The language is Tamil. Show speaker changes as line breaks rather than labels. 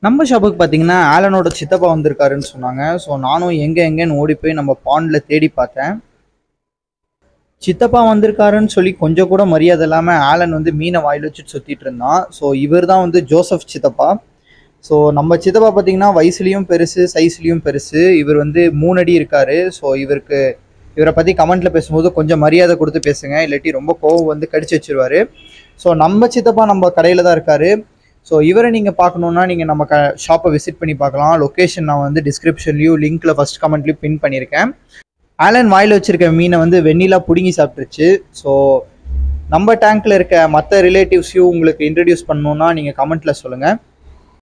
நம்ம ஷாப்புக்கு பார்த்தீங்கன்னா ஆலனோட சித்தப்பா வந்திருக்காருன்னு சொன்னாங்க ஸோ நானும் எங்கே எங்கேன்னு ஓடி போய் நம்ம பாண்டில் தேடி பார்த்தேன் சித்தப்பா வந்திருக்காருன்னு சொல்லி கொஞ்சம் கூட மரியாதை இல்லாமல் ஆலன் வந்து மீனை வாயில் வச்சுட்டு சுற்றிட்டு இருந்தான் ஸோ இவர் தான் வந்து ஜோசப் சித்தப்பா ஸோ நம்ம சித்தப்பா பார்த்தீங்கன்னா வயசுலேயும் பெருசு சைஸ்லேயும் பெருசு இவர் வந்து மூணு அடி இருக்காரு ஸோ இவருக்கு இவரை பற்றி கமெண்ட்ல பேசும்போது கொஞ்சம் மரியாதை கொடுத்து பேசுங்க இல்லாட்டி ரொம்ப கோவம் வந்து கடிச்சு வச்சிருவாரு ஸோ நம்ம சித்தப்பா நம்ம கடையில் தான் இருக்காரு ஸோ இவரை நீங்கள் பார்க்கணுன்னா நீங்கள் நம்ம க ஷாப்பை விசிட் பண்ணி பார்க்கலாம் லொக்கேஷன் நான் வந்து டிஸ்கிரிப்ஷன்லையும் லிங்க்ல ஃபர்ஸ்ட் கமெண்ட்லையும் பின் பண்ணியிருக்கேன் ஆலன் வாயில் வச்சிருக்க மீனை வந்து வெண்ணிலா பிடுங்கி சாப்பிட்டுருச்சு ஸோ நம்ம டேங்க்ல இருக்க மற்ற ரிலேட்டிவ்ஸையும் உங்களுக்கு இன்ட்ரடியூஸ் பண்ணணுன்னா நீங்கள் கமெண்ட்ல சொல்லுங்கள்